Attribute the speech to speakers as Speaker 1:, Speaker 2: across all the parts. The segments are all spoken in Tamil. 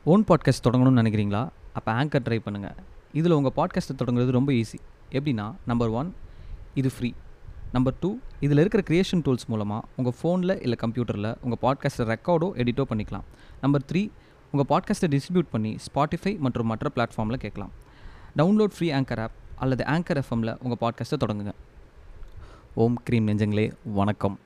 Speaker 1: ஓன் பாட்காஸ்ட் தொடங்கணும்னு நினைக்கிறீங்களா அப்போ ஆங்கர் ட்ரை பண்ணுங்கள் இதில் உங்கள் பாட்காஸ்ட்டை தொடங்குறது ரொம்ப ஈஸி எப்படின்னா நம்பர் ஒன் இது ஃப்ரீ நம்பர் டூ இதில் இருக்கிற க்ரியேஷன் டூல்ஸ் மூலமாக உங்கள் ஃபோனில் இல்லை கம்ப்யூட்டரில் உங்கள் பாட்காஸ்ட்டை ரெக்கார்டோ எடிட்டோ பண்ணிக்கலாம் நம்பர் த்ரீ உங்கள் பாட்காஸ்ட்டை டிஸ்ட்ரிபியூட் பண்ணி ஸ்பாட்டிஃபை மற்றும் மற்ற பிளாட்ஃபார்மில் கேட்கலாம் டவுன்லோட் ஃப்ரீ ஆங்கர் ஆப் அல்லது ஆங்கர் எஃப்எம்மில் உங்கள் பாட்காஸ்ட்டை தொடங்குங்க ஓம் க்ரீம் நெஞ்சங்களே வணக்கம்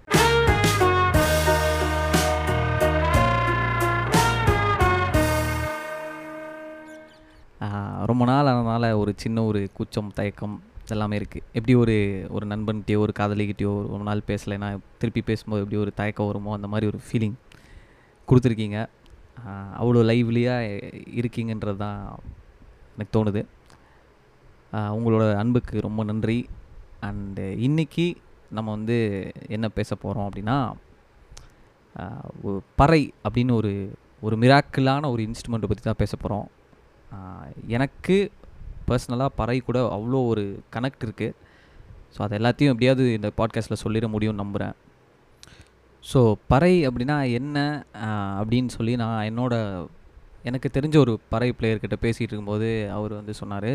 Speaker 1: ஆஹ் ரொம்ப நாள் ஆனதுனால ஒரு சின்ன ஒரு கூச்சம் தயக்கம் எல்லாமே இருக்குது எப்படி ஒரு ஒரு நண்பன்கிட்டயோ ஒரு காதலிக்கிட்டேயோ ஒரு ஒரு நாள் பேசலைன்னா திருப்பி பேசும்போது எப்படி ஒரு தயக்கம் வருமோ அந்த மாதிரி ஒரு ஃபீலிங் கொடுத்துருக்கீங்க ஆஹ் அவ்வளோ லைவ்லியாக இருக்கீங்கன்றது தான் எனக்கு தோணுது ஆஹ் உங்களோட அன்புக்கு ரொம்ப நன்றி அண்டு இன்னைக்கு நம்ம வந்து என்ன பேச போகிறோம் அப்படின்னா ஆஹ் ஒரு பறை அப்படின்னு ஒரு ஒரு மிராக்கிளான ஒரு இன்ஸ்ட்ருமெண்ட்டை பற்றி தான் பேச போகிறோம் எனக்கு பர்சனலாக பறை கூட அவ்வளோ ஒரு கனெக்ட் இருக்குது ஸோ அது எல்லாத்தையும் எப்படியாவது இந்த பாட்காஸ்ட்டில் சொல்லிட முடியும்னு நம்புகிறேன் ஸோ பறை அப்படின்னா என்ன ஆஹ் அப்படின்னு சொல்லி நான் என்னோட எனக்கு தெரிஞ்ச ஒரு பறை பிளேயர்கிட்ட பேசிகிட்டு இருக்கும்போது அவர் வந்து சொன்னார்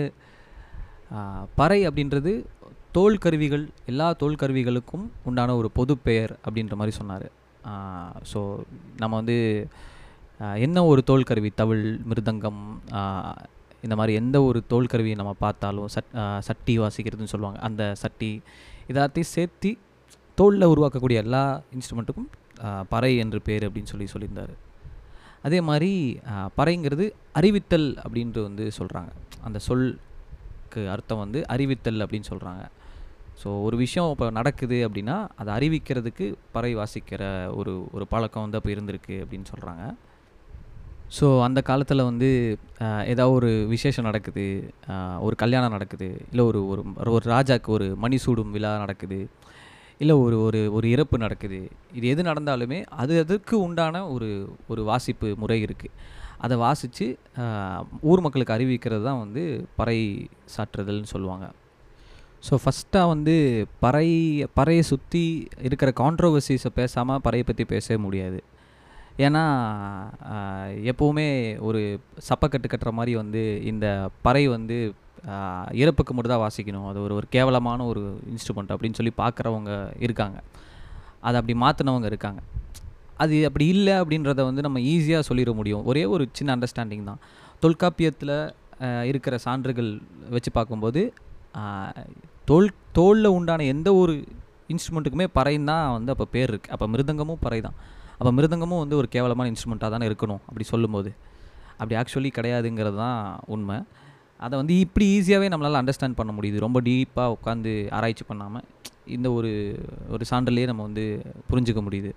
Speaker 1: பறை அப்படின்றது தோல் கருவிகள் எல்லா தோல் கருவிகளுக்கும் உண்டான ஒரு பொது பெயர் அப்படின்ற மாதிரி சொன்னார் ஸோ நம்ம வந்து ஆஹ் என்ன ஒரு தோல் கருவி தவிழ் மிருதங்கம் ஆஹ் இந்த மாதிரி எந்த ஒரு தோல் கருவியை நம்ம பார்த்தாலும் சட் ஆஹ் சட்டி வாசிக்கிறதுன்னு சொல்லுவாங்க அந்த சட்டி இதாத்தையும் சேர்த்து தோலில் உருவாக்கக்கூடிய எல்லா இன்ஸ்ட்ருமெண்ட்டுக்கும் ஆஹ் பறை என்று பேர் அப்படின்னு சொல்லி சொல்லியிருந்தார் அதே மாதிரி ஆஹ் பறைங்கிறது அறிவித்தல் அப்படின்ட்டு வந்து சொல்கிறாங்க அந்த சொல்க்கு அர்த்தம் வந்து அறிவித்தல் அப்படின்னு சொல்கிறாங்க ஸோ ஒரு விஷயம் இப்போ நடக்குது அப்படின்னா அதை அறிவிக்கிறதுக்கு பறை வாசிக்கிற ஒரு ஒரு பழக்கம் வந்து அப்போ இருந்திருக்கு அப்படின்னு சொல்கிறாங்க ஸோ அந்த காலத்தில் வந்து ஆஹ் ஏதாவது ஒரு விசேஷம் நடக்குது ஆஹ் ஒரு கல்யாணம் நடக்குது இல்லை ஒரு ஒரு ஒரு ராஜாக்கு ஒரு மணி சூடும் விழா நடக்குது இல்லை ஒரு ஒரு ஒரு இறப்பு நடக்குது இது எது நடந்தாலுமே அது அதுக்கு உண்டான ஒரு ஒரு வாசிப்பு முறை இருக்குது அதை வாசித்து ஊர் மக்களுக்கு அறிவிக்கிறது தான் வந்து பறை சாற்றுதல்னு சொல்லுவாங்க ஸோ ஃபஸ்ட்டாக வந்து பறை பறையை சுற்றி இருக்கிற கான்ட்ரோவர்சிஸை பேசாமல் பறையை பற்றி பேசவே முடியாது ஏன்னா ஆஹ், எப்போவுமே ஒரு சப்பக்கட்டு கட்டுற மாதிரி வந்து இந்த பறை வந்து ஆஹ், இறப்புக்கு மட்டும் தான் வாசிக்கணும் அது ஒரு ஒரு கேவலமான ஒரு இன்ஸ்ட்ருமெண்ட் அப்படின்னு சொல்லி பார்க்குறவங்க இருக்காங்க அதை அப்படி மாற்றினவங்க இருக்காங்க அது அப்படி இல்லை அப்படின்றத வந்து நம்ம ஈஸியாக சொல்லிட முடியும் ஒரே ஒரு சின்ன அண்டர்ஸ்டாண்டிங் தான் தொல்காப்பியத்தில் ஆஹ், இருக்கிற சான்றுகள் வச்சு பார்க்கும்போது ஆஹ், தோல் தோலில் உண்டான எந்த ஒரு இன்ஸ்ட்ருமெண்ட்டுக்குமே பறைன்னு தான் வந்து அப்போ பேர் இருக்குது அப்போ மிருதங்கமும் பறை தான் அப்போ மிருதங்கமும் வந்து ஒரு கேவலமான இன்ஸ்ட்ருமெண்ட்டாக தானே இருக்கணும் அப்படி சொல்லும்போது அப்படி ஆக்சுவலி கிடையாதுங்கிறது தான் உண்மை அதை வந்து இப்படி ஈஸியாகவே நம்மளால் அண்டர்ஸ்டாண்ட் பண்ண முடியுது ரொம்ப டீப்பாக உட்காந்து ஆராய்ச்சி பண்ணாமல் இந்த ஒரு ஒரு சான்றிலேயே நம்ம வந்து புரிஞ்சுக்க முடியுது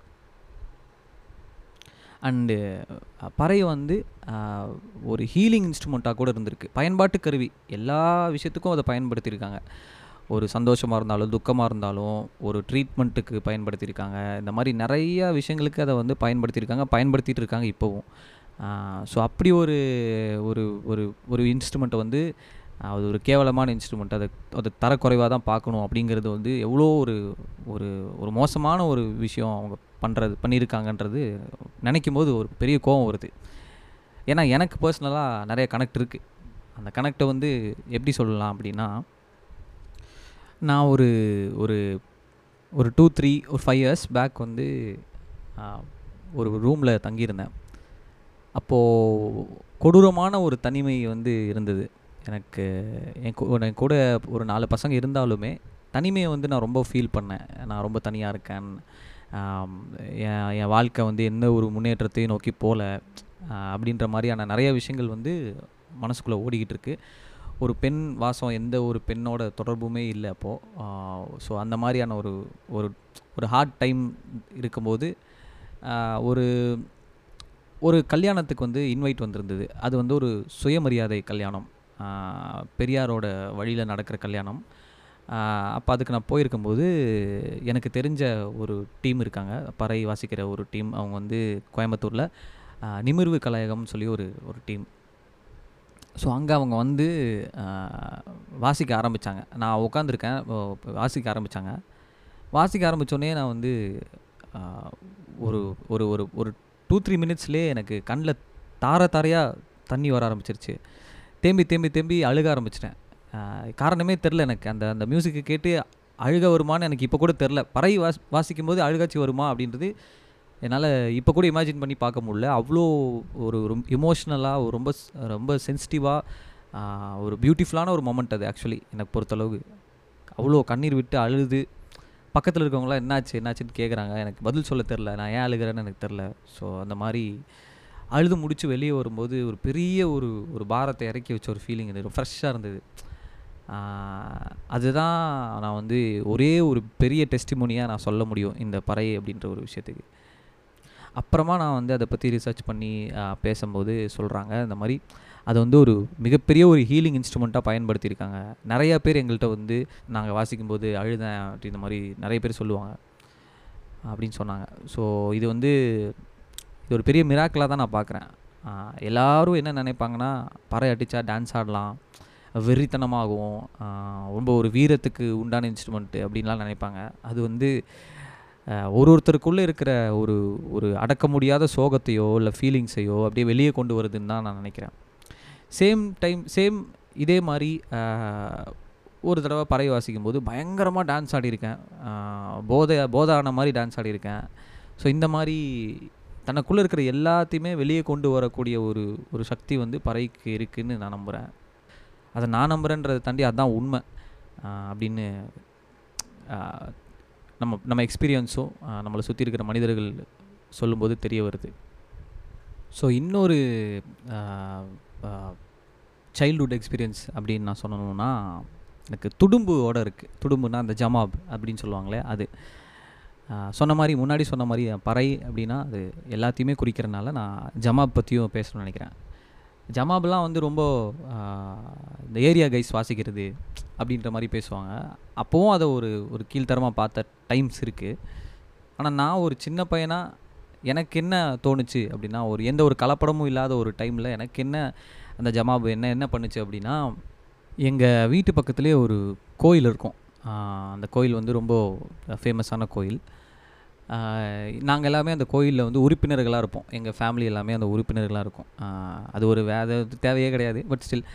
Speaker 1: அண்டு பறை வந்து ஆஹ், ஒரு ஹீலிங் இன்ஸ்ட்ருமெண்ட்டாக கூட இருந்திருக்கு பயன்பாட்டு கருவி எல்லா விஷயத்துக்கும் அதை பயன்படுத்தியிருக்காங்க ஒரு சந்தோஷமாக இருந்தாலும் துக்கமாக இருந்தாலும் ஒரு ட்ரீட்மெண்ட்டுக்கு பயன்படுத்தியிருக்காங்க இந்த மாதிரி நிறைய விஷயங்களுக்கு அதை வந்து பயன்படுத்தியிருக்காங்க பயன்படுத்திட்டு இருக்காங்க இப்போவும் ஸோ அப்படி ஒரு ஒரு ஒரு ஒரு இன்ஸ்ட்ருமெண்ட்டை வந்து ஆஹ், அது ஒரு கேவலமான இன்ஸ்ட்ருமெண்ட் அதை அதை தரக்குறைவாக தான் பார்க்கணும் அப்படிங்கிறது வந்து எவ்வளோ ஒரு ஒரு ஒரு மோசமான ஒரு விஷயம் அவங்க பண்ணுறது பண்ணியிருக்காங்கன்றது நினைக்கும் போது ஒரு பெரிய கோவம் வருது ஏன்னா எனக்கு பர்சனலாக நிறைய கனெக்ட் இருக்குது அந்த கனெக்டை வந்து எப்படி சொல்லலாம் அப்படின்னா நான் ஒரு ஒரு ஒரு டூ த்ரீ ஒரு ஃபைவ் இயர்ஸ் பேக் வந்து ஆஹ், ஒரு ரூமில் தங்கியிருந்தேன் அப்போது கொடூரமான ஒரு தனிமை வந்து இருந்தது எனக்கு என் கூ- என் கூட ஒரு நாலு பசங்க இருந்தாலுமே தனிமையை வந்து நான் ரொம்ப ஃபீல் பண்ணேன் நான் ரொம்ப தனியாக இருக்கேன் ஆம், என் என் வாழ்க்கை வந்து எந்த ஒரு முன்னேற்றத்தையும் நோக்கி போகல அப்படின்ற மாதிரியான நிறைய விஷயங்கள் வந்து மனசுக்குள்ளே ஓடிக்கிட்டு இருக்கு ஒரு பெண் வாசம் எந்த ஒரு பெண்ணோட தொடர்புமே இல்லை அப்போது ஸோ அந்த மாதிரியான ஒரு ஒரு ஒரு ஹார்ட் டைம் இருக்கும்போது ஆஹ், ஒரு ஒரு கல்யாணத்துக்கு வந்து இன்வைட் வந்திருந்தது அது வந்து ஒரு சுயமரியாதை கல்யாணம் ஆஹ், பெரியாரோட வழியில் நடக்கிற கல்யாணம் அப்போ அதுக்கு நான் போயிருக்கும்போது எனக்கு தெரிஞ்ச ஒரு டீம் இருக்காங்க பறை வாசிக்கிற ஒரு டீம் அவங்க வந்து கோயம்புத்தூரில் நிமிர்வு கலையகம்னு சொல்லி ஒரு ஒரு டீம் ஸோ அங்கே அவங்க வந்து ஆஹ், வாசிக்க ஆரம்பித்தாங்க நான் உட்காந்துருக்கேன் வாசிக்க ஆரம்பித்தாங்க வாசிக்க ஆரம்பித்தோடனே நான் வந்து ஆஹ், ஒரு ஒரு ஒரு ஒரு டூ த்ரீ மினிட்ஸ்லேயே எனக்கு கண்ணில் தார தாரையாக தண்ணி வர ஆரம்பிச்சிருச்சு தேம்பி தேம்பி தேம்பி அழுக ஆரம்பிச்சிட்டேன் ஆஹ் காரணமே தெரில எனக்கு அந்த அந்த மியூசிக்கை கேட்டு அழுக வருமான்னு எனக்கு இப்போ கூட தெரில பறை வாஸ் வாசிக்கும் போது அழுகாச்சி வருமா அப்படின்றது என்னால் இப்போ கூட இமேஜின் பண்ணி பார்க்க முடியல அவ்வளோ ஒரு இமோஷ்னலாக ரொம்ப ஸ்- ரொம்ப சென்சிட்டிவாக ஒரு பியூட்டிஃபுல்லான ஒரு மொமெண்ட் அது ஆக்சுவலி எனக்கு பொறுத்தளவுக்கு அவ்வளோ கண்ணீர் விட்டு அழுது பக்கத்தில் இருக்கவங்களாம் என்னாச்சு என்னாச்சுன்னு கேட்குறாங்க எனக்கு பதில் சொல்ல தெரில நான் ஏன் அழுகிறேன்னு எனக்கு தெரில ஸோ அந்த மாதிரி அழுது முடிச்சு வெளியே வரும்போது ஒரு பெரிய ஒரு ஒரு பாரத்தை இறக்கி வச்ச ஒரு ஃபீலிங் இருந்தது ஃப்ரெஷ்ஷாக இருந்தது ஆஹ் அதுதான் நான் வந்து ஒரே ஒரு பெரிய டெஸ்டிமோனியாக நான் சொல்ல முடியும் இந்த பறை அப்படின்ற ஒரு விஷயத்துக்கு அப்புறமா நான் வந்து அதை பற்றி ரிசர்ச் பண்ணி ஆஹ் பேசும்போது சொல்கிறாங்க இந்த மாதிரி அதை வந்து ஒரு மிகப்பெரிய ஒரு ஹீலிங் இன்ஸ்ட்ருமெண்ட்டாக பயன்படுத்தியிருக்காங்க நிறைய பேர் எங்கள்கிட்ட வந்து நாங்கள் வாசிக்கும்போது அழுதேன் அப்படின்ற மாதிரி நிறைய பேர் சொல்லுவாங்க அப்படின்னு சொன்னாங்க ஸோ இது வந்து இது ஒரு பெரிய மிராக்கலாக தான் நான் பார்க்குறேன் எல்லாரும் என்ன நினைப்பாங்கன்னா பறை அடித்தா டான்ஸ் ஆடலாம் வெறித்தனமாகும் ஆஹ் ரொம்ப ஒரு வீரத்துக்கு உண்டான இன்ஸ்ட்ருமெண்ட்டு அப்படின்லாம் நினைப்பாங்க அது வந்து ஆஹ் ஒரு ஒருத்தருக்குள்ளே இருக்கிற ஒரு ஒரு அடக்க முடியாத சோகத்தையோ இல்லை ஃபீலிங்ஸையோ அப்படியே வெளியே கொண்டு வருதுன்னு தான் நான் நினைக்கிறேன் சேம் டைம் சேம் இதே மாதிரி ஆஹ் ஒரு தடவை பறை வாசிக்கும் போது பயங்கரமாக டான்ஸ் ஆடியிருக்கேன் ஆஹ் போதை போதை ஆன மாதிரி டான்ஸ் ஆடியிருக்கேன் ஸோ இந்த மாதிரி தனக்குள்ளே இருக்கிற எல்லாத்தையுமே வெளியே கொண்டு வரக்கூடிய ஒரு ஒரு சக்தி வந்து பறைக்கு இருக்குன்னு நான் நம்புகிறேன் அதை நான் நம்புகிறேன்றதை தாண்டி அதுதான் உண்மை ஆஹ் அப்படின்னு ஆஹ் நம்ம நம்ம எக்ஸ்பீரியன்ஸும் நம்மளை சுற்றி இருக்கிற மனிதர்கள் சொல்லும்போது தெரிய வருது ஸோ இன்னொரு சைல்ட்ஹுட் எக்ஸ்பீரியன்ஸ் அப்படின்னு நான் சொல்லணும்னா எனக்கு துடும்போட இருக்குது துடும்புனா அந்த ஜமாப் அப்படின்னு சொல்லுவாங்களே அது ஆஹ் சொன்ன மாதிரி முன்னாடி சொன்ன மாதிரி பறை அப்படின்னா அது எல்லாத்தையுமே குறிக்கிறனால நான் ஜமாப் பற்றியும் பேசணும்னு நினைக்கிறேன் ஜமாப்லாம் வந்து ரொம்ப ஆஹ் இந்த ஏரியா கைஸ் வாசிக்கிறது அப்படின்ற மாதிரி பேசுவாங்க அப்போவும் அதை ஒரு ஒரு கீழ்த்தரமாக பார்த்த டைம்ஸ் இருக்குது ஆனால் நான் ஒரு சின்ன பையனாக எனக்கு என்ன தோணுச்சு அப்படின்னா ஒரு எந்த ஒரு கலப்படமும் இல்லாத ஒரு டைமில் எனக்கு என்ன அந்த ஜமாபு என்ன என்ன பண்ணுச்சு அப்படின்னா எங்கள் வீட்டு பக்கத்துலேயே ஒரு கோயில் இருக்கும் ஆஹ் அந்த கோயில் வந்து ரொம்ப ஃபேமஸான கோயில் நாங்கள் எல்லாமே அந்த கோயிலில் வந்து உறுப்பினர்களாக இருப்போம் எங்கள் ஃபேமிலி எல்லாமே அந்த உறுப்பினர்களாக இருக்கும் ஆஹ் அது ஒரு வே அது தேவையே கிடையாது பட் ஸ்டில்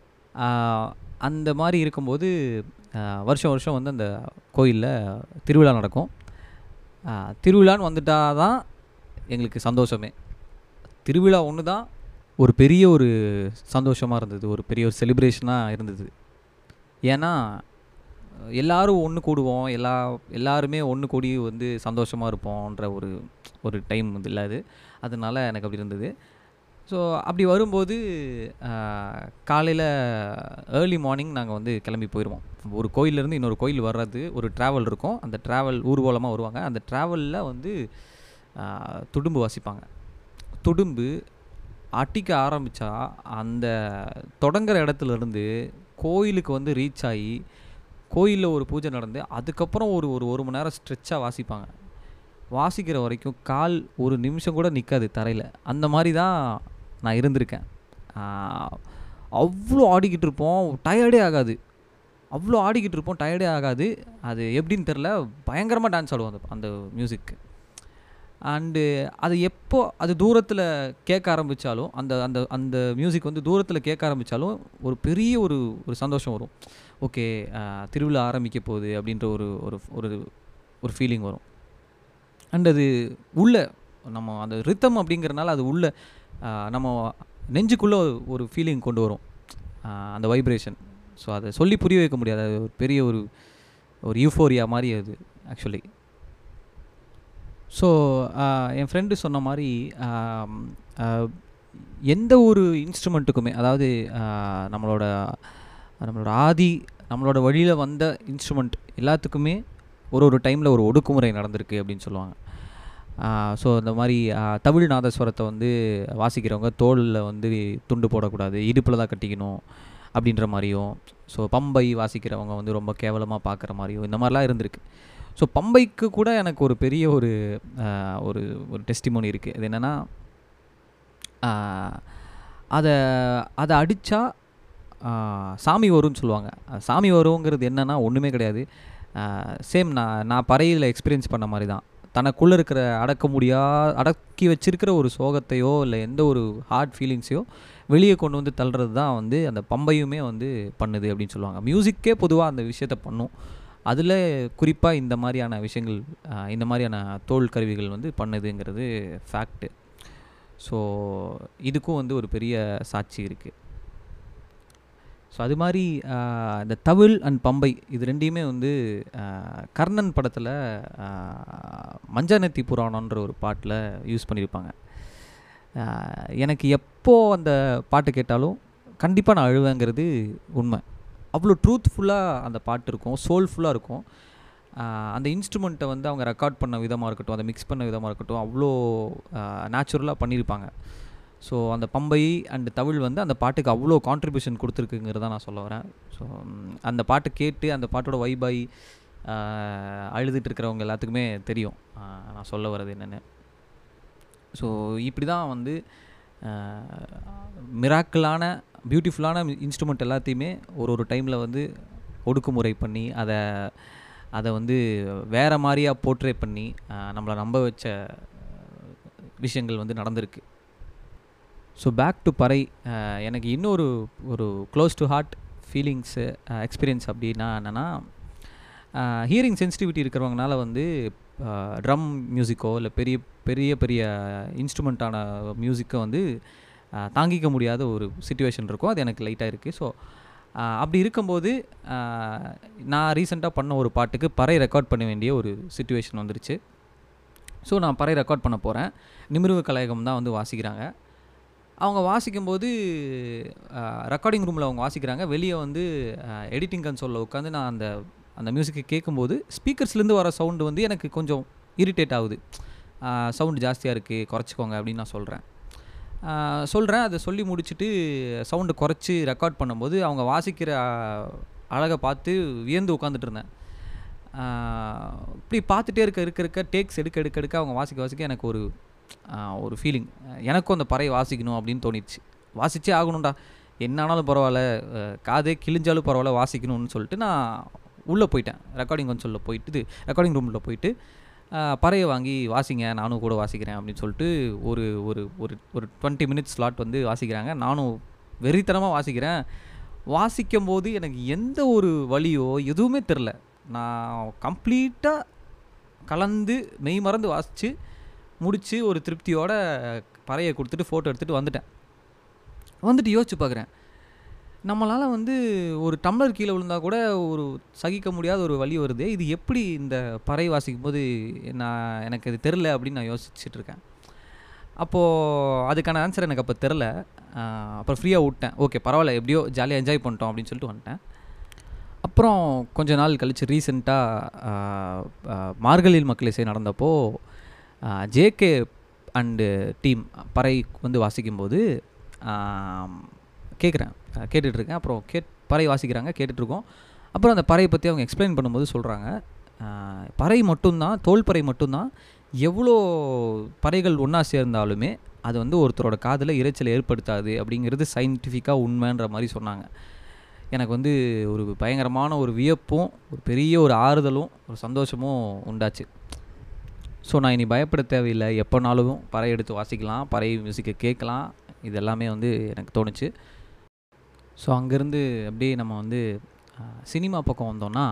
Speaker 1: அந்த மாதிரி இருக்கும்போது ஆஹ் வருஷம் வருஷம் வந்து அந்த கோயிலில் திருவிழா நடக்கும் ஆஹ் திருவிழான்னு வந்துட்டா தான் எங்களுக்கு சந்தோஷமே திருவிழா ஒன்று தான் ஒரு பெரிய ஒரு சந்தோஷமாக இருந்தது ஒரு பெரிய ஒரு செலிப்ரேஷனாக இருந்தது ஏன்னா எல்லாரும் ஒன்று கூடுவோம் எல்லா எல்லாருமே ஒன்று கூடி வந்து சந்தோஷமாக இருப்போன்ற ஒரு ஒரு டைம் வந்து இல்லை அது அதனால எனக்கு அப்படி இருந்தது ஸோ அப்படி வரும்போது காலையில் ஏர்லி மார்னிங் நாங்கள் வந்து கிளம்பி போயிடுவோம் ஒரு கோயிலேருந்து இன்னொரு கோயில் வர்றது ஒரு ட்ராவல் இருக்கும் அந்த ட்ராவல் ஊர்வலமாக வருவாங்க அந்த ட்ராவலில் வந்து ஆஹ், துடும்பு வாசிப்பாங்க துடும்பு அடிக்க ஆரம்பித்தா அந்த தொடங்குற இடத்துல இருந்து கோயிலுக்கு வந்து ரீச் ஆகி கோயிலில் ஒரு பூஜை நடந்து அதுக்கப்புறம் ஒரு ஒரு ஒரு மணி நேரம் ஸ்ட்ரெச்சாக வாசிப்பாங்க வாசிக்கிற வரைக்கும் கால் ஒரு நிமிஷம் கூட நிற்காது தரையில் அந்த மாதிரி தான் நான் இருந்திருக்கேன் ஆஹ், அவ்வளோ ஆடிக்கிட்டு இருப்போம் டயர்டே ஆகாது அவ்வளோ ஆடிக்கிட்டு இருப்போம் டயர்டே ஆகாது அது எப்படின்னு தெரில பயங்கரமாக டான்ஸ் ஆடுவோம் அந்த அந்த மியூசிக்கு அண்டு அது எப்போ அது தூரத்தில் கேட்க ஆரம்பித்தாலும் அந்த அந்த அந்த மியூசிக் வந்து தூரத்தில் கேட்க ஆரம்பித்தாலும் ஒரு பெரிய ஒரு ஒரு சந்தோஷம் வரும் ஓகே திருவிழா ஆரம்பிக்க போகுது அப்படின்ற ஒரு ஒரு ஒரு ஒரு ஃபீலிங் வரும் அண்ட் அது உள்ள நம்ம அந்த ரித்தம் அப்படிங்கிறனால அது உள்ள ஆஹ், நம்ம நெஞ்சுக்குள்ளே ஒரு ஃபீலிங் கொண்டு வரும் ஆஹ், அந்த வைப்ரேஷன் ஸோ அதை சொல்லி புரிய வைக்க முடியாது அது ஒரு பெரிய ஒரு ஒரு யூஃபோரியா மாதிரி அது ஆக்சுவலி ஸோ என் ஃப்ரெண்டு சொன்ன மாதிரி ஆம், ஆஹ், எந்த ஒரு இன்ஸ்ட்ருமெண்ட்டுக்குமே அதாவது ஆஹ், நம்மளோட நம்மளோட ஆதி நம்மளோட வழியில் வந்த இன்ஸ்ட்ருமெண்ட் எல்லாத்துக்குமே ஒரு ஒரு டைமில் ஒரு ஒடுக்குமுறை நடந்திருக்கு அப்படின்னு சொல்லுவாங்க ஸோ இந்த மாதிரி ஆஹ், தமிழ் நாதஸ்வரத்தை வந்து வாசிக்கிறவங்க தோளில் வந்து துண்டு போடக்கூடாது இடுப்பில் தான் கட்டிக்கணும் அப்படின்ற மாதிரியும் ஸோ பம்பை வாசிக்கிறவங்க வந்து ரொம்ப கேவலமாக பார்க்குற மாதிரியும் இந்த மாதிரிலாம் இருந்திருக்கு ஸோ பம்பைக்கு கூட எனக்கு ஒரு பெரிய ஒரு ஆஹ், ஒரு ஒரு டெஸ்டிமோனி இருக்குது அது என்னென்னா அதை அதை அடித்தா சாமி வரும்னு சொல்லுவாங்க அஹ் சாமி வருங்கிறது என்னன்னா ஒன்றுமே கிடையாது சேம் நான் நான் பறையில் எக்ஸ்பீரியன்ஸ் பண்ண மாதிரி தான் தனக்குள்ளே இருக்கிற அடக்க முடியா அடக்கி வச்சிருக்கிற ஒரு சோகத்தையோ இல்லை எந்த ஒரு ஹார்ட் ஃபீலிங்ஸையோ வெளியே கொண்டு வந்து தள்ளுறது தான் வந்து அந்த பம்பையுமே வந்து பண்ணுது அப்படின்னு சொல்லுவாங்க மியூசிக்கே பொதுவாக அந்த விஷயத்த பண்ணும் அதில் குறிப்பாக இந்த மாதிரியான விஷயங்கள் ஆஹ், இந்த மாதிரியான தோல் கருவிகள் வந்து பண்ணுதுங்கிறது ஃபேக்ட்டு ஸோ இதுக்கும் வந்து ஒரு பெரிய சாட்சி இருக்குது ஸோ அது மாதிரி ஆஹ், இந்த தவில் அண்ட் பம்பை இது ரெண்டையுமே வந்து ஆஹ், கர்ணன் படத்தில் மஞ்சநத்தி புராணன்ற ஒரு பாட்டில் யூஸ் பண்ணியிருப்பாங்க ஆஹ், எனக்கு எப்போ அந்த பாட்டு கேட்டாலும் கண்டிப்பாக நான் அழுவேங்கிறது உண்மை அவ்வளோ ட்ரூத்ஃபுல்லாக அந்த பாட்டு இருக்கும் சோல்ஃபுல்லாக இருக்கும் ஆஹ், அந்த இன்ஸ்ட்ருமெண்ட்டை வந்து அவங்க ரெக்கார்ட் பண்ண விதமாக இருக்கட்டும் அதை மிக்ஸ் பண்ண விதமாக இருக்கட்டும் அவ்வளோ நேச்சுரலாக பண்ணியிருப்பாங்க ஸோ அந்த பம்பை அண்ட் தமிழ் வந்து அந்த பாட்டுக்கு அவ்வளோ கான்ட்ரிபியூஷன் கொடுத்துருக்குங்கிறத நான் சொல்ல வரேன் ஸோ அந்த பாட்டு கேட்டு அந்த பாட்டோட வைபாய் அழுதுட்டு இருக்கிறவங்க எல்லாத்துக்குமே தெரியும் ஆஹ், நான் சொல்ல வர்றது என்னென்னு ஸோ இப்படி தான் வந்து மிராக்கிளான பியூட்டிஃபுல்லான இன்ஸ்ட்ருமெண்ட் எல்லாத்தையுமே ஒரு ஒரு டைமில் வந்து ஒடுக்குமுறை பண்ணி அதை அதை வந்து வேறு மாதிரியாக போர்ட்ரே பண்ணி ஆஹ், நம்மளை நம்ப வச்ச ஆஹ், விஷயங்கள் வந்து நடந்திருக்கு ஸோ பேக் டு பறை ஆஹ், எனக்கு இன்னொரு ஒரு close to heart feelings experience அப்படின்னா என்னென்னா ஹியரிங் சென்சிட்டிவிட்டி இருக்கிறவங்கனால வந்து ட்ரம் மியூசிக்கோ இல்லை பெரிய பெரிய பெரிய இன்ஸ்ட்ருமெண்ட்டான மியூசிக்கை வந்து ஆஹ், தாங்கிக்க முடியாத ஒரு சுச்சுவேஷன் இருக்கும் அது எனக்கு லைட்டாக இருக்குது ஸோ அப்படி இருக்கும்போது ஆஹ், நான் ரீசெண்டாக பண்ண ஒரு பாட்டுக்கு பறை ரெக்கார்ட் பண்ண வேண்டிய ஒரு சுச்சுவேஷன் வந்துருச்சு ஸோ நான் பறை ரெக்கார்ட் பண்ண போகிறேன் நிமிர்வு கலையகம் தான் வந்து வாசிக்கிறாங்க அவங்க வாசிக்கும்போது ரெக்கார்டிங் ரூமில் அவங்க வாசிக்கிறாங்க வெளியே வந்து எடிட்டிங் கன்சோலில் உட்காந்து நான் அந்த அந்த மியூசிக்கை கேட்கும்போது ஸ்பீக்கர்ஸ்லேருந்து வர சவுண்டு வந்து எனக்கு கொஞ்சம் இரிட்டேட் ஆகுது சவுண்டு ஜாஸ்தியாக இருக்குது குறைச்சிக்கோங்க அப்படின்னு நான் சொல்கிறேன் சொல்கிறேன் அதை சொல்லி முடிச்சுட்டு சவுண்டு குறைச்சி ரெக்கார்ட் பண்ணும்போது அவங்க வாசிக்கிற ஆஹ், அழகை பார்த்து வியந்து உட்காந்துட்டு இருந்தேன் ஆஹ், இப்படி பார்த்துட்டே இருக்க இருக்க இருக்க டேக்ஸ் எடுக்க எடுக்க எடுக்க அவங்க வாசிக்க வாசிக்க எனக்கு ஒரு ஆஹ், ஒரு ஃபீலிங் எனக்கும் அந்த பறையை வாசிக்கணும் அப்படின்னு தோணிடுச்சு வாசிச்சே ஆகணும்டா என்ன ஆனாலும் பரவாயில்ல அஹ், காதே கிழிஞ்சாலும் பரவாயில்ல வாசிக்கணும்னு சொல்லிட்டு நான் உள்ளே போயிட்டேன் ரெக்கார்டிங் கன்சோலில் போயிட்டு ரெக்கார்டிங் ரூமில் போயிட்டு ஆஹ், பறையை வாங்கி வாசிங்க நானும் கூட வாசிக்கிறேன் அப்படின்னு சொல்லிட்டு ஒரு ஒரு ஒரு ஒரு டுவெண்ட்டி மினிட்ஸ் ஸ்லாட் வந்து வாசிக்கிறாங்க நானும் வெறித்தனமாக வாசிக்கிறேன் வாசிக்கும் போது எனக்கு எந்த ஒரு வழியோ எதுவுமே தெரில நான் கம்ப்ளீட்டாக கலந்து மெய் மறந்து வாசித்து முடித்து ஒரு திருப்தியோட பறையை கொடுத்துட்டு ஃபோட்டோ எடுத்துகிட்டு வந்துட்டேன் வந்துட்டு யோசிச்சு பார்க்குறேன் நம்மளால் வந்து ஒரு டம்ளர் கீழே விழுந்தா கூட ஒரு சகிக்க முடியாத ஒரு வழி வருது இது எப்படி இந்த பறை வாசிக்கும் போது நான் எனக்கு இது தெரில அப்படின்னு நான் யோசிச்சுட்டு இருக்கேன் அப்போது அதுக்கான ஆன்சர் எனக்கு அப்போ தெரில அப்புறம் ஃப்ரீயாக விட்டேன் ஓகே பரவாயில்ல எப்படியோ ஜாலியாக என்ஜாய் பண்ணிட்டோம் அப்படின்னு சொல்லிட்டு வந்துட்டேன் அப்புறம் கொஞ்ச நாள் கழித்து ரீசெண்டாக மார்கழியில் மக்கள் இசை நடந்தப்போ ஜேகே அண்டு டீம் பறை வந்து வாசிக்கும்போது கேட்குறேன் கேட்டுட்ருக்கேன் அப்புறம் கேட் பறை வாசிக்கிறாங்க கேட்டுட்ருக்கோம் அப்புறம் அந்த பறையை பற்றி அவங்க எக்ஸ்பிளைன் பண்ணும்போது சொல்கிறாங்க பறை மட்டும்தான் தோல் பறை மட்டும்தான் எவ்வளோ பறைகள் ஒன்றா சேர்ந்தாலுமே அது வந்து ஒருத்தரோட காதில் இரைச்சலை ஏற்படுத்தாது அப்படிங்கிறது சயின்டிஃபிக்காக உண்மைன்ற மாதிரி சொன்னாங்க எனக்கு வந்து ஒரு பயங்கரமான ஒரு வியப்பும் ஒரு பெரிய ஒரு ஆறுதலும் ஒரு சந்தோஷமும் உண்டாச்சு ஸோ நான் இனி பயப்பட தேவையில்லை எப்போனாலும் பறை எடுத்து வாசிக்கலாம் பறை மியூசிக்கை கேட்கலாம் இது எல்லாமே வந்து எனக்கு தோணுச்சு ஸோ அங்கேருந்து அப்படியே நம்ம வந்து சினிமா பக்கம் வந்தோம்னா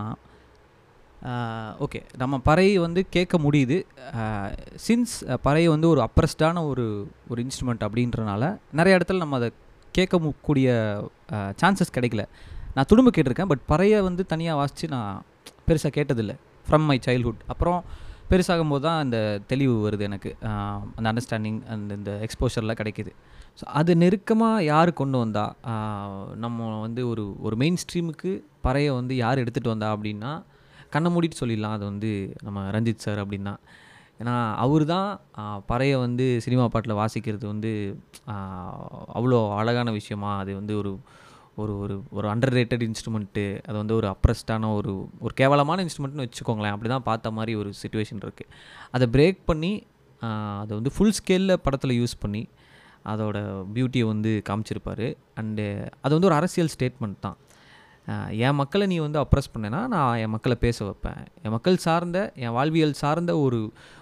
Speaker 1: ஓகே நம்ம பறை வந்து கேட்க முடியுது சின்ஸ் பறை வந்து ஒரு அப்ரஸ்டான ஒரு ஒரு இன்ஸ்ட்ருமெண்ட் அப்படின்றனால நிறைய இடத்துல நம்ம அதை கேட்க மு- கூடிய சான்சஸ் கிடைக்கல நான் துடும்பு கேட்டிருக்கேன் பட் பறையை வந்து தனியாக வாசித்து நான் பெருசாக கேட்டதில்லை ஃப்ரம் மை சைல்ட்ஹுட் அப்புறம் பெருசாகும் போது தான் அந்த தெளிவு வருது எனக்கு ஆஹ் அந்த அண்டர்ஸ்டாண்டிங் அந்த இந்த எக்ஸ்போஷர்லாம் கிடைக்கிது ஸோ அது நெருக்கமாக யார் கொண்டு வந்தா ஆஹ் நம்ம வந்து ஒரு ஒரு மெயின் ஸ்ட்ரீமுக்கு பறையை வந்து யார் எடுத்துகிட்டு வந்தா அப்படின்னா கண்ணை மூடிட்டு சொல்லிடலாம் அது வந்து நம்ம ரஞ்சித் சார் அப்படின்னா ஏன்னா அவர் தான் பறையை வந்து சினிமா பாட்டில் வாசிக்கிறது வந்து ஆஹ் அவ்வளோ அழகான விஷயமா அது வந்து ஒரு ஒரு ஒரு ஒரு அண்டர் ரேட்டட் இன்ஸ்ட்ருமெண்ட்டு அது வந்து ஒரு அப்ரஸ்டான ஒரு ஒரு கேவலமான இன்ஸ்ட்ருமெண்ட்னு வச்சுக்கோங்களேன் அப்படி தான் பார்த்த மாதிரி ஒரு சுச்சுவேஷன் இருக்குது அதை பிரேக் பண்ணி ஆஹ் அதை வந்து ஃபுல் ஸ்கேலில் படத்தில் யூஸ் பண்ணி அதோட பியூட்டியை வந்து காமிச்சிருப்பாரு அண்டு அது வந்து ஒரு அரசியல் ஸ்டேட்மெண்ட் தான் ஆஹ் என் மக்களை நீ வந்து அப்ரஸ் பண்ணேன்னா நான் என் மக்களை பேச வைப்பேன் என் மக்கள் சார்ந்த என் வாழ்வியல் சார்ந்த ஒரு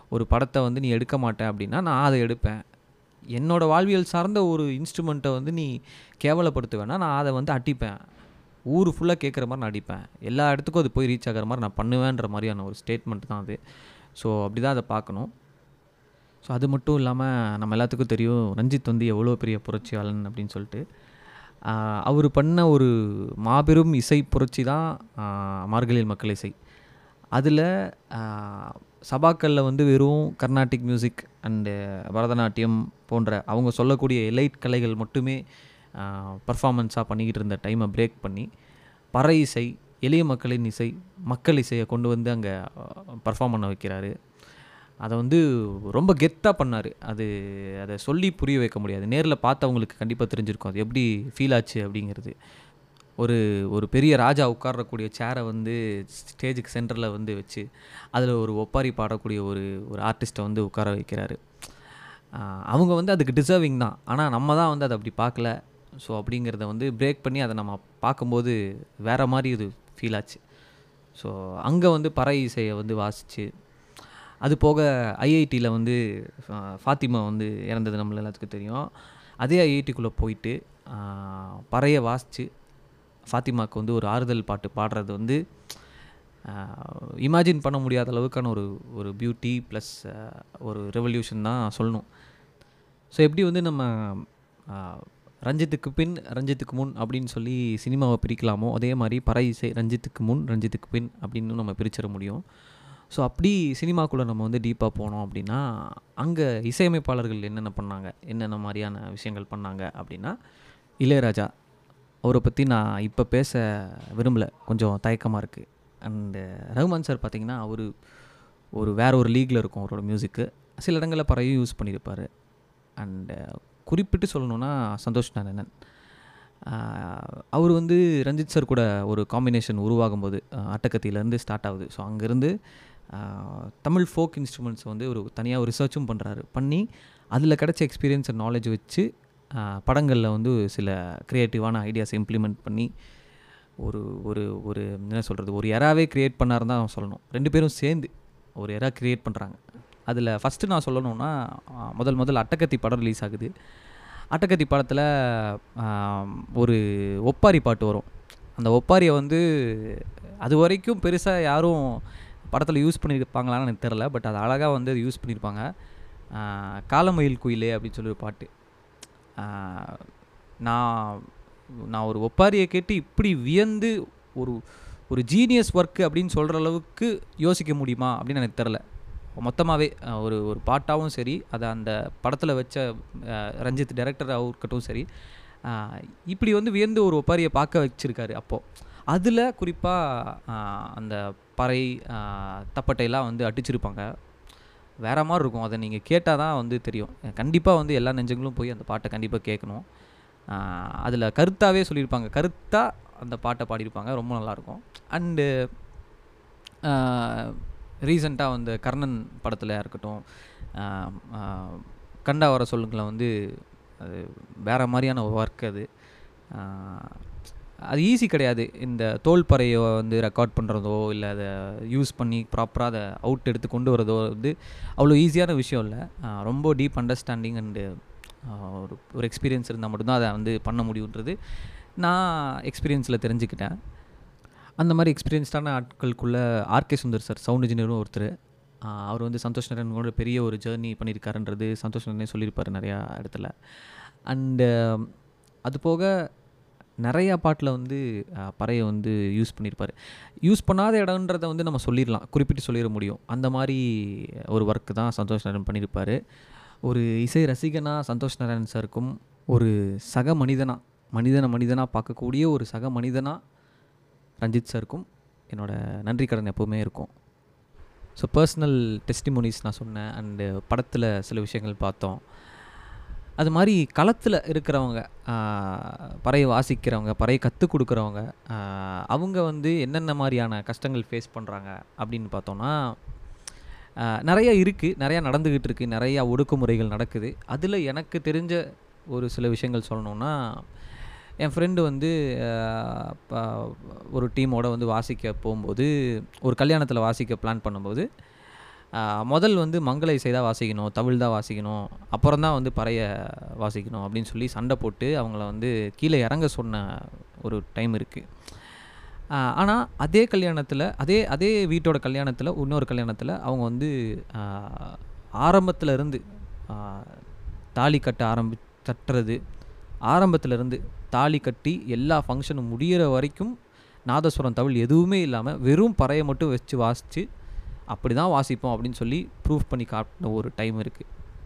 Speaker 1: ஒரு படத்தை வந்து நீ எடுக்க மாட்ட அப்படின்னா நான் அதை எடுப்பேன் என்னோட வாழ்வியல் சார்ந்த ஒரு இன்ஸ்ட்ருமெண்ட்டை வந்து நீ கேவலப்படுத்துவேன்னா நான் அதை வந்து அடிப்பேன் ஊர் ஃபுல்லாக கேட்குற மாதிரி நான் அடிப்பேன் எல்லா இடத்துக்கும் அது போய் ரீச் ஆகிற மாதிரி நான் பண்ணுவேன்ற மாதிரியான ஒரு ஸ்டேட்மெண்ட் தான் அது ஸோ அப்படி தான் அதை பார்க்கணும் ஸோ அது மட்டும் இல்லாமல் நம்ம எல்லாத்துக்கும் தெரியும் ரஞ்சித் வந்து எவ்வளோ பெரிய புரட்சியாளன் அப்படின்னு சொல்லிட்டு அவர் பண்ண ஒரு மாபெரும் இசை புரட்சி தான் ஆஹ், மார்கழியில் மக்கள் இசை அதில் சபாக்களில் வந்து வெறும் கர்நாடிக் மியூசிக் அண்டு பரதநாட்டியம் போன்ற அவங்க சொல்லக்கூடிய எலைட் கலைகள் மட்டுமே பர்ஃபார்மன்ஸாக பண்ணிக்கிட்டு இருந்த டைமை பிரேக் பண்ணி பறை இசை எளிய மக்களின் இசை மக்கள் இசையை கொண்டு வந்து அங்கே பர்ஃபார்ம் பண்ண வைக்கிறாரு அதை வந்து ரொம்ப கெத்தாக பண்ணார் அது அதை சொல்லி புரிய வைக்க முடியாது நேரில் பார்த்தவங்களுக்கு கண்டிப்பாக தெரிஞ்சிருக்கும் அது எப்படி ஃபீல் ஆச்சு அப்படிங்கிறது ஒரு ஒரு பெரிய ராஜா உட்காரக்கூடிய சேரை வந்து ஸ்டேஜுக்கு சென்டரில் வந்து வச்சு அதில் ஒரு ஒப்பாரி பாடக்கூடிய ஒரு ஒரு ஆர்டிஸ்ட்டை வந்து உட்கார வைக்கிறாரு ஆஹ் அவங்க வந்து அதுக்கு டிசர்விங் தான் ஆனால் நம்ம தான் வந்து அதை அப்படி பார்க்கல ஸோ அப்படிங்கிறத வந்து பிரேக் பண்ணி அதை நம்ம பார்க்கும்போது வேறு மாதிரி இது ஃபீல் ஆச்சு ஸோ அங்கே வந்து பறை இசையை வந்து வாசித்து அது போக ஐஐடியில் வந்து ஃபா- ஃபாத்திமா வந்து இறந்தது நம்மள எல்லாத்துக்கும் தெரியும் அதே ஐஐடிக்குள்ளே போயிட்டு ஆஹ், பறையை வாசித்து ஃபாத்திமாவுக்கு வந்து ஒரு ஆறுதல் பாட்டு பாடுறது வந்து இமேஜின் பண்ண முடியாத அளவுக்கான ஒரு ஒரு பியூட்டி ப்ளஸ் ஒரு ரெவல்யூஷன் தான் சொல்லணும் ஸோ எப்படி வந்து நம்ம ஆஹ், ரஞ்சித்துக்கு பின் ரஞ்சித்துக்கு முன் அப்படின்னு சொல்லி சினிமாவை பிரிக்கலாமோ அதே மாதிரி பறை இசை ரஞ்சித்துக்கு முன் ரஞ்சித்துக்கு பின் அப்படின்னு நம்ம பிரிச்சிட முடியும் ஸோ அப்படி சினிமாக்குள்ளே நம்ம வந்து டீப்பாக போனோம் அப்படின்னா அங்கே இசையமைப்பாளர்கள் என்னென்ன பண்ணாங்க என்னென்ன மாதிரியான விஷயங்கள் பண்ணாங்க அப்படின்னா இளையராஜா அவரை பற்றி நான் இப்போ பேச விரும்பல கொஞ்சம் தயக்கமாக இருக்குது அண்டு ரகுமான் சார் பார்த்தீங்கன்னா அவர் ஒரு வேற ஒரு லீக்ல இருக்கும் அவரோட மியூசிக்கு சில இடங்களில் பறையும் யூஸ் பண்ணியிருப்பார் அண்டு குறிப்பிட்டு சொல்லணுன்னா சந்தோஷ் நாராயணன் அவர் வந்து ரஞ்சித் சார் கூட ஒரு காம்பினேஷன் உருவாகும்போது ஆஹ் அட்டகத்தியிலேருந்து ஸ்டார்ட் ஆகுது ஸோ அங்கேருந்து தமிழ் ஃபோக் இன்ஸ்ட்ருமெண்ட்ஸ் வந்து ஒரு தனியாக ஒரு ரிசர்ச்சும் பண்ணுறாரு பண்ணி அதில் கிடைச்ச எக்ஸ்பீரியன்ஸ் அண்ட் நாலேஜ் வச்சு படங்களில் வந்து சில க்ரியேட்டிவான ஐடியாஸ் இம்ப்ளிமெண்ட் பண்ணி ஒரு ஒரு ஒரு என்ன சொல்கிறது ஒரு எராவே க்ரியேட் பண்ணாருன்னு தான் சொல்லணும் ரெண்டு பேரும் சேர்ந்து ஒரு எரா க்ரியேட் பண்ணுறாங்க அதில் ஃபஸ்ட்டு நான் சொல்லணும்னா ஆஹ் முதல் முதல் அட்டகத்தி படம் ரிலீஸ் ஆகுது அட்டகத்தி படத்தில் ஒரு ஒப்பாரி பாட்டு வரும் அந்த ஒப்பாரியை வந்து அது வரைக்கும் பெருசாக யாரும் படத்தில் யூஸ் பண்ணியிருப்பாங்களான்னு எனக்கு தெரில பட் அது அழகாக வந்து அது யூஸ் பண்ணியிருப்பாங்க ஆஹ் காலமயில் குயிலே அப்படின்னு சொல்லி ஒரு பாட்டு ஆஹ் நான் நான் ஒரு ஒப்பாரியை கேட்டு இப்படி வியந்து ஒரு ஒரு ஜீனியஸ் ஒர்க்கு அப்படின்னு சொல்கிற அளவுக்கு யோசிக்க முடியுமா அப்படின்னு எனக்கு தெரில மொத்தமாகவே ஒரு ஒரு பாட்டாகவும் சரி அதை அந்த படத்தில் வச்ச அஹ், ரஞ்சித் டைரக்டராக இருக்கட்டும் சரி அஹ், இப்படி வந்து வியந்து ஒரு ஒப்பாரியை பார்க்க வச்சுருக்காரு அப்போது அதில் குறிப்பாக அந்த பறை அஹ், தப்பட்டையெல்லாம் வந்து அடிச்சிருப்பாங்க வேற மாதிரி இருக்கும் அதை நீங்கள் கேட்டால் தான் வந்து தெரியும் கண்டிப்பாக வந்து எல்லா நெஞ்சங்களும் போய் அந்த பாட்டை கண்டிப்பாக கேட்கணும் அதில் கருத்தாகவே சொல்லியிருப்பாங்க கருத்தாக அந்த பாட்டை பாடியிருப்பாங்க ரொம்ப நல்லாயிருக்கும் அண்டு ரீசண்டாக வந்து கர்ணன் படத்தில் இருக்கட்டும் ஆஹ் ஆஹ் கண்டா வர சொல்லுங்களை வந்து அது வேறு மாதிரியான ஒர்க் அது ஆஹ் அது ஈஸி கிடையாது இந்த தோல் பறையை வந்து ரெக்கார்ட் பண்ணுறதோ இல்லை அதை யூஸ் பண்ணி ப்ராப்பராக அதை அவுட் எடுத்து கொண்டு வரதோ வந்து அவ்வளோ ஈஸியான விஷயம் இல்லை ஆஹ் ரொம்ப டீப் அண்டர்ஸ்டாண்டிங் அண்டு ஒரு ஒரு எக்ஸ்பீரியன்ஸ் இருந்தால் மட்டும்தான் அதை வந்து பண்ண முடியுன்றது நான் எக்ஸ்பீரியன்ஸில் தெரிஞ்சுக்கிட்டேன் அந்த மாதிரி எக்ஸ்பீரியன்ஸ்டான ஆட்களுக்குள்ளே ஆர்கே சுந்தர் சார் சவுண்ட் இன்ஜினியரும் ஒருத்தர் ஆஹ் அவர் வந்து சந்தோஷ் நாராயணனோட பெரிய ஒரு ஜேர்னி பண்ணியிருக்காருன்றது சந்தோஷ் நாராயணே சொல்லியிருப்பார் நிறையா இடத்துல அண்டு அது போக நிறையா பாட்டில் வந்து ஆஹ் பறையை வந்து யூஸ் பண்ணியிருப்பார் யூஸ் பண்ணாத இடம்ன்றதை வந்து நம்ம சொல்லிடலாம் குறிப்பிட்டு சொல்லிட முடியும் அந்த மாதிரி ஒரு ஒர்க்கு தான் சந்தோஷ் நாராயணன் பண்ணியிருப்பார் ஒரு இசை ரசிகனாக சந்தோஷ் நாராயணன் சாருக்கும் ஒரு சக மனிதனாக மனிதனை மனிதனாக பார்க்கக்கூடிய ஒரு சக மனிதனாக ரஞ்சித் சாருக்கும் என்னோட நன்றி கடன் எப்போவுமே இருக்கும் ஸோ பர்சனல் டெஸ்டிமோனிஸ் நான் சொன்னேன் அண்டு படத்தில் சில விஷயங்கள் பார்த்தோம் அது மாதிரி களத்தில் இருக்கிறவங்க ஆஹ், பறையை வாசிக்கிறவங்க பறையை கற்றுக் கொடுக்குறவங்க ஆஹ், அவங்க வந்து என்னென்ன மாதிரியான கஷ்டங்கள் ஃபேஸ் பண்ணுறாங்க அப்படின்னு பார்த்தோன்னா ஆஹ், நிறைய இருக்குது நிறையா நடந்துக்கிட்டு இருக்குது நிறையா ஒடுக்குமுறைகள் நடக்குது அதில் எனக்கு தெரிஞ்ச ஒரு சில விஷயங்கள் சொல்லணுன்னா என் ஃப்ரெண்டு வந்து ஆஹ், ப- ஒரு டீமோட வந்து வாசிக்க போகும்போது ஒரு கல்யாணத்தில் வாசிக்க பிளான் பண்ணும்போது முதல் வந்து மங்கள இசை தான் வாசிக்கணும் தமிழ் தான் வாசிக்கணும் அப்புறம் தான் வந்து பறைய வாசிக்கணும் அப்படின்னு சொல்லி சண்டை போட்டு அவங்கள வந்து கீழே இறங்க சொன்ன ஒரு டைம் இருக்குது ஆனால் அதே கல்யாணத்தில் அதே அதே வீட்டோட கல்யாணத்தில் இன்னொரு கல்யாணத்தில் அவங்க வந்து ஆரம்பத்தில் இருந்து தாலி கட்ட ஆரம்பி கட்டுறது ஆரம்பத்துல இருந்து தாலி கட்டி எல்லா ஃபங்க்ஷனும் முடியிற வரைக்கும் நாதஸ்வரம் தமிழ் எதுவுமே இல்லாமல் வெறும் பறையை மட்டும் வச்சு வாசித்து அப்படி தான் வாசிப்போம் அப்படின்னு சொல்லி ப்ரூஃப் பண்ணி காட்டின ஒரு டைம் இருக்குது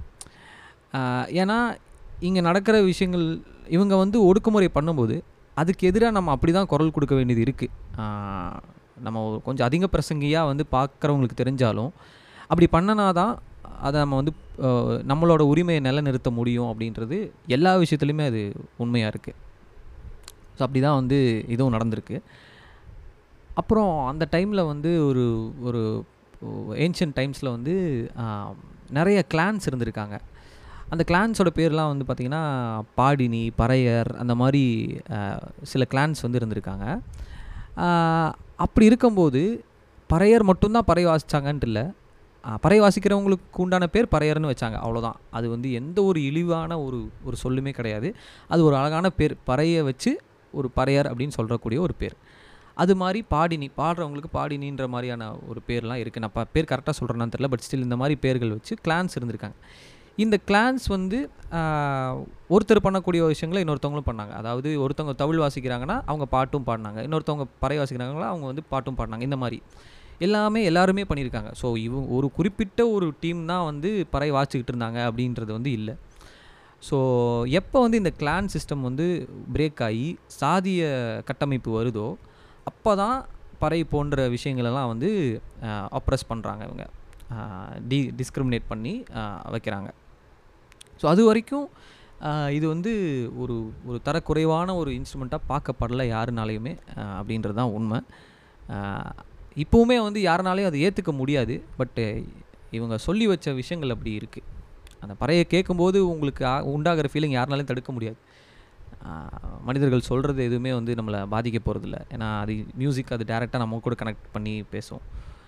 Speaker 1: ஏன்னா இங்கே நடக்கிற விஷயங்கள் இவங்க வந்து ஒடுக்குமுறை பண்ணும்போது அதுக்கு எதிராக நம்ம அப்படி தான் குரல் கொடுக்க வேண்டியது இருக்குது நம்ம ஒரு கொஞ்சம் அதிக பிரசங்கியாக வந்து பார்க்குறவங்களுக்கு தெரிஞ்சாலும் அப்படி பண்ணனா தான் அதை நம்ம வந்து அஹ், நம்மளோட உரிமையை நிலைநிறுத்த முடியும் அப்படின்றது எல்லா விஷயத்துலையுமே அது உண்மையாக இருக்குது ஸோ அப்படி தான் வந்து இதுவும் நடந்திருக்கு அப்புறம் அந்த டைமில் வந்து ஒரு ஒரு ஏன்ஷியன் டைம்ஸில் வந்து ஆஹ், நிறைய கிளான்ஸ் இருந்திருக்காங்க அந்த கிளான்ஸோட பேர்லாம் வந்து பார்த்திங்கன்னா பாடினி பறையர் அந்த மாதிரி ஆஹ், சில கிளான்ஸ் வந்து இருந்திருக்காங்க ஆஹ், அப்படி இருக்கும்போது பறையர் மட்டும்தான் பறை வாசிச்சாங்கன்ட்டு இல்லை ஆஹ், பறை வாசிக்கிறவங்களுக்கு உண்டான பேர் பறையர்னு வச்சாங்க அவ்வளோதான் அது வந்து எந்த ஒரு இழிவான ஒரு ஒரு சொல்லுமே கிடையாது அது ஒரு அழகான பேர் பறையை வச்சு ஒரு பறையர் அப்படின்னு சொல்கிறக்கூடிய ஒரு பேர் அது மாதிரி பாடினி பாடுறவங்களுக்கு பாடினின்ற மாதிரியான ஒரு பேர்லாம் இருக்குது நான் ப- பேர் கரெக்டாக சொல்கிறேன்னு தெரியல பட் ஸ்டில் இந்த மாதிரி பேர்கள் வச்சு கிளான்ஸ் இருந்திருக்காங்க இந்த கிளான்ஸ் வந்து ஆஹ், ஒருத்தர் பண்ணக்கூடிய விஷயங்களை இன்னொருத்தவங்களும் பண்ணாங்க அதாவது ஒருத்தவங்க தமிழ் வாசிக்கிறாங்கன்னா அவங்க பாட்டும் பாடினாங்க இன்னொருத்தவங்க பறை வாசிக்கிறாங்களா அவங்க வந்து பாட்டும் பாடினாங்க இந்த மாதிரி எல்லாமே எல்லாருமே பண்ணியிருக்காங்க ஸோ இவங்க ஒரு குறிப்பிட்ட ஒரு டீம் தான் வந்து பறை வாசிக்கிட்டு இருந்தாங்க அப்படின்றது வந்து இல்லை ஸோ எப்போ வந்து இந்த கிளான் சிஸ்டம் வந்து பிரேக் ஆகி சாதிய கட்டமைப்பு வருதோ அப்போ தான் பறை போன்ற விஷயங்களெல்லாம் வந்து அப்ரஸ் பண்ணுறாங்க இவங்க டி டிஸ்கிரிமினேட் பண்ணி ஆஹ், வைக்கிறாங்க ஸோ அது வரைக்கும் ஆஹ், இது வந்து ஒரு ஒரு தரக்குறைவான ஒரு இன்ஸ்ட்ருமெண்ட்டாக பார்க்கப்படல யாருனாலையுமே ஆஹ், அப்படின்றது தான் உண்மை ஆஹ், இப்போவுமே வந்து யாருனாலையும் அதை ஏற்றுக்க முடியாது பட்டு இவங்க சொல்லி வச்ச விஷயங்கள் அப்படி இருக்குது அந்த பறையை கேட்கும்போது உங்களுக்கு ஆ- உண்டாகிற ஃபீலிங் யாருனாலையும் தடுக்க முடியாது ஆஹ், மனிதர்கள் சொல்கிறது எதுவுமே வந்து நம்மளை பாதிக்க போகிறதில்ல ஏன்னா அது மியூசிக் அது டேரெக்டாக நம்ம கூட கனெக்ட் பண்ணி பேசும்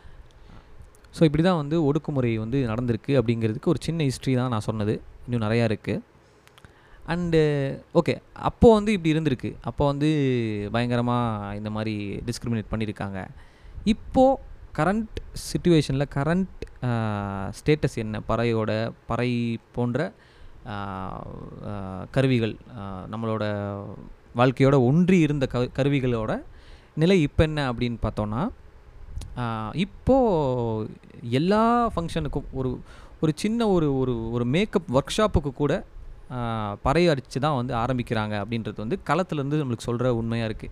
Speaker 1: ஸோ இப்படி தான் வந்து ஒடுக்குமுறை வந்து நடந்திருக்கு அப்படிங்கிறதுக்கு ஒரு சின்ன ஹிஸ்ட்ரி தான் நான் சொன்னது இன்னும் நிறையா இருக்குது அண்டு ஓகே அப்போது வந்து இப்படி இருந்திருக்கு அப்போ வந்து பயங்கரமாக இந்த மாதிரி டிஸ்கிரிமினேட் பண்ணியிருக்காங்க இப்போது கரண்ட் சுச்சுவேஷனில் கரண்ட் ஸ்டேட்டஸ் என்ன பறையோட பறை போன்ற ஆஹ், ஆஹ், கருவிகள் ஆஹ், நம்மளோட வாழ்க்கையோட ஒன்றி இருந்த க கருவிகளோட நிலை இப்போ என்ன அப்படின்னு பார்த்தோன்னா ஆஹ், இப்போ எல்லா ஃபங்க்ஷனுக்கும் ஒரு ஒரு சின்ன ஒரு ஒரு ஒரு மேக்கப் ஒர்க் ஷாப்புக்கு கூட ஆஹ், பறை அடித்து தான் வந்து ஆரம்பிக்கிறாங்க அப்படின்றது வந்து களத்துலேருந்து நம்மளுக்கு சொல்கிற உண்மையாக இருக்குது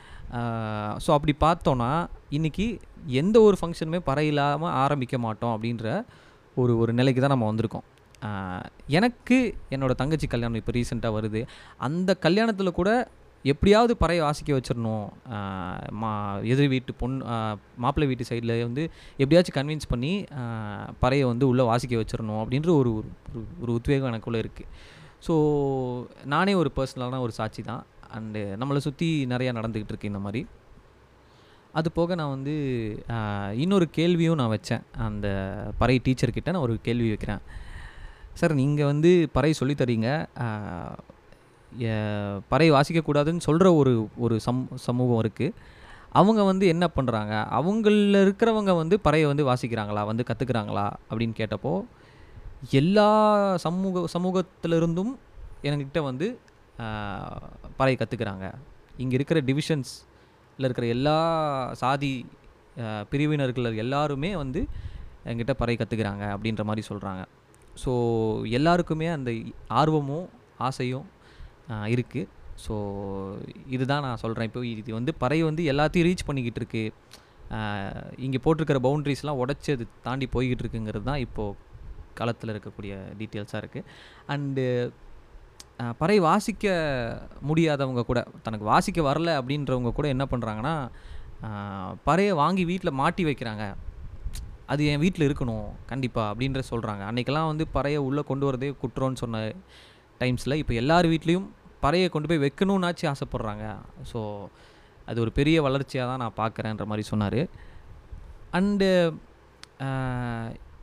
Speaker 1: ஸோ அப்படி பார்த்தோன்னா இன்றைக்கி எந்த ஒரு ஃபங்க்ஷனுமே பறை இல்லாமல் ஆரம்பிக்க மாட்டோம் அப்படின்ற ஒரு ஒரு நிலைக்கு தான் நம்ம வந்திருக்கோம் ஆஹ், எனக்கு என்னோடய தங்கச்சி கல்யாணம் இப்போ ரீசெண்டாக வருது அந்த கல்யாணத்தில் கூட எப்படியாவது பறையை வாசிக்க வச்சிடணும் ஆஹ், மா எதிர் வீட்டு பொண்ணு ஆஹ், மாப்பிள்ளை வீட்டு சைடில் வந்து எப்படியாச்சும் கன்வின்ஸ் பண்ணி ஆஹ், பறையை வந்து உள்ளே வாசிக்க வச்சிடணும் அப்படின்ற ஒரு ஒரு ஒரு- ஒரு உத்வேகம் எனக்குள்ளே இருக்குது ஸோ நானே ஒரு பர்சனலான ஒரு சாட்சி தான் அண்டு நம்மளை சுற்றி நிறையா நடந்துக்கிட்டு இருக்கு இந்த மாதிரி அது போக நான் வந்து ஆஹ், இன்னொரு கேள்வியும் நான் வச்சேன் அந்த பறை டீச்சர்கிட்ட நான் ஒரு கேள்வி வைக்கிறேன் சார் நீங்கள் வந்து பறை சொல்லித் தரீங்க ஆஹ், எ- பறை வாசிக்கக்கூடாதுன்னு சொல்கிற ஒரு ஒரு சம் சமூகம் இருக்குது அவங்க வந்து என்ன பண்ணுறாங்க அவங்களில் இருக்கிறவங்க வந்து பறையை வந்து வாசிக்கிறாங்களா வந்து கற்றுக்குறாங்களா அப்படின்னு கேட்டப்போ எல்லா சமூக சமூகத்திலிருந்தும் என்கிட்ட வந்து ஆஹ், பறை கற்றுக்குறாங்க இங்கே இருக்கிற டிவிஷன்ஸில் இருக்கிற எல்லா சாதி ஆஹ், பிரிவினர்கள் எல்லாருமே வந்து என்கிட்ட பறை கற்றுக்குறாங்க அப்படின்ற மாதிரி சொல்கிறாங்க ஸோ எல்லாருக்குமே அந்த ஆர்வமும் ஆசையும் இருக்குது ஸோ இதுதான் நான் சொல்கிறேன் இப்போ இது வந்து பறை வந்து எல்லாத்தையும் ரீச் பண்ணிக்கிட்டு இருக்கு இங்கே போட்டிருக்கிற பவுண்ட்ரிஸ்லாம் உடச்சி அது தாண்டி போய்கிட்டு இருக்குங்கிறது தான் இப்போது களத்தில் இருக்கக்கூடிய டீட்டெயில்ஸாக இருக்குது அண்டு பறை வாசிக்க முடியாதவங்க கூட தனக்கு வாசிக்க வரல அப்படின்றவங்க கூட என்ன பண்ணுறாங்கன்னா பறையை வாங்கி வீட்டில் மாட்டி வைக்கிறாங்க அது என் வீட்டில் இருக்கணும் கண்டிப்பாக அப்படின்ற சொல்கிறாங்க அன்றைக்கெல்லாம் வந்து பறையை உள்ளே கொண்டு வரதே குற்றம்னு சொன்ன டைம்ஸில் இப்போ எல்லார் வீட்லேயும் பறையை கொண்டு போய் வைக்கணும்னாச்சும் ஆசைப்பட்றாங்க ஸோ அது ஒரு பெரிய வளர்ச்சியாக தான் நான் பார்க்குறேன்ற மாதிரி சொன்னார் அண்டு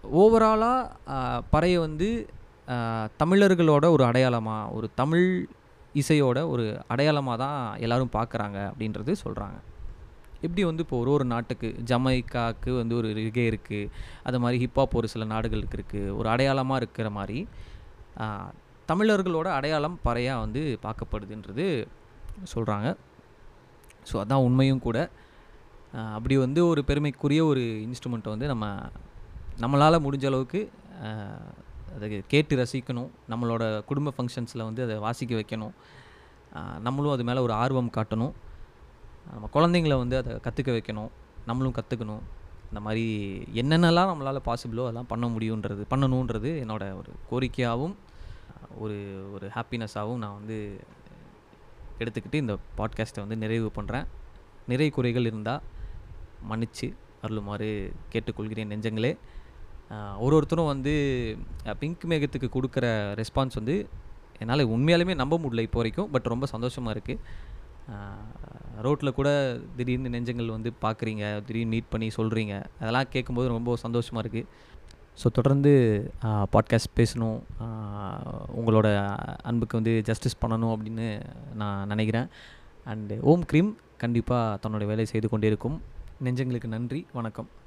Speaker 1: ஓவராலாக பறையை வந்து ஆஹ், தமிழர்களோட ஒரு அடையாளமாக ஒரு தமிழ் இசையோட ஒரு அடையாளமாக தான் எல்லாரும் பார்க்குறாங்க அப்படின்றது சொல்கிறாங்க எப்படி வந்து இப்போ ஒரு ஒரு நாட்டுக்கு ஜமைக்காக்கு வந்து ஒரு ரிகே இருக்குது அது மாதிரி ஹிப்ஹாப் ஒரு சில நாடுகளுக்கு இருக்குது ஒரு அடையாளமாக இருக்கிற மாதிரி ஆஹ், தமிழர்களோட அடையாளம் பறையாக வந்து பார்க்கப்படுதுன்றது சொல்கிறாங்க ஸோ அதான் உண்மையும் கூட ஆஹ், அப்படி வந்து ஒரு பெருமைக்குரிய ஒரு இன்ஸ்ட்ருமெண்ட்டை வந்து நம்ம நம்மளால் முடிஞ்ச அளவுக்கு ஆஹ், அதை கேட்டு ரசிக்கணும் நம்மளோட குடும்ப ஃபங்க்ஷன்ஸில் வந்து அதை வாசிக்க வைக்கணும் ஆஹ், நம்மளும் அது மேலே ஒரு ஆர்வம் காட்டணும் நம்ம குழந்தைங்கள வந்து அதை கற்றுக்க வைக்கணும் நம்மளும் கற்றுக்கணும் இந்த மாதிரி என்னென்னலாம் நம்மளால் பாசிபிளோ அதெல்லாம் பண்ண முடியுன்றது பண்ணணுன்றது என்னோட ஒரு கோரிக்கையாகவும் ஒரு ஒரு ஹாப்பினஸ்ஸாகவும் நான் வந்து எடுத்துக்கிட்டு இந்த பாட்காஸ்ட்டை வந்து நிறைவு பண்ணுறேன் நிறை குறைகள் இருந்தால் மன்னிச்சு அருளுமாறு கேட்டுக்கொள்கிறேன் நெஞ்சங்களே ஆஹ் ஒரு ஒருத்தரும் வந்து அஹ், பிங்க் மேகத்துக்கு கொடுக்குற ரெஸ்பான்ஸ் வந்து என்னால் உண்மையாலுமே நம்ப முடியல இப்போ வரைக்கும் பட் ரொம்ப சந்தோஷமாக இருக்குது ரோட்டில் கூட திடீர்னு நெஞ்சங்கள் வந்து பார்க்குறீங்க திடீர்னு மீட் பண்ணி சொல்கிறீங்க அதெல்லாம் கேட்கும்போது ரொம்ப சந்தோஷமாக இருக்குது ஸோ தொடர்ந்து பாட்காஸ்ட் பேசணும் ஆஹ் உங்களோட அன்புக்கு வந்து ஜஸ்டிஸ் பண்ணணும் அப்படின்னு நான் நினைக்கிறேன் அண்டு ஓம் க்ரீம் கண்டிப்பாக தன்னோட வேலை செய்து கொண்டே இருக்கும் நெஞ்சங்களுக்கு நன்றி வணக்கம்